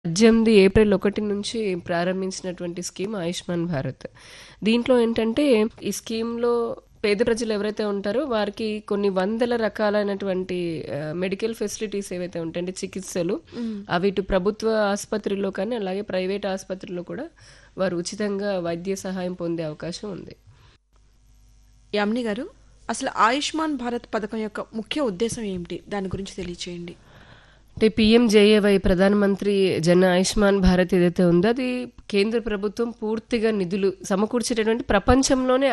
పద్దెనిమిది ఏప్రిల్ ఒకటి నుంచి ప్రారంభించినటువంటి స్కీమ్ ఆయుష్మాన్ భారత్ దీంట్లో ఏంటంటే ఈ స్కీమ్లో పేద ప్రజలు ఎవరైతే ఉంటారో వారికి కొన్ని వందల రకాలైనటువంటి మెడికల్ ఫెసిలిటీస్ ఏవైతే ఉంటాయంటే చికిత్సలు అవి ఇటు ప్రభుత్వ ఆసుపత్రిలో కానీ అలాగే ప్రైవేట్ ఆసుపత్రిలో కూడా వారు ఉచితంగా వైద్య సహాయం పొందే అవకాశం ఉంది యామిని గారు అసలు ఆయుష్మాన్ భారత్ పథకం యొక్క ముఖ్య ఉద్దేశం ఏమిటి దాని గురించి తెలియచేయండి అంటే పిఎంజేఏవై ప్రధానమంత్రి జన ఆయుష్మాన్ భారత్ ఏదైతే ఉందో అది కేంద్ర ప్రభుత్వం పూర్తిగా నిధులు సమకూర్చేటటువంటి ప్రపంచంలోనే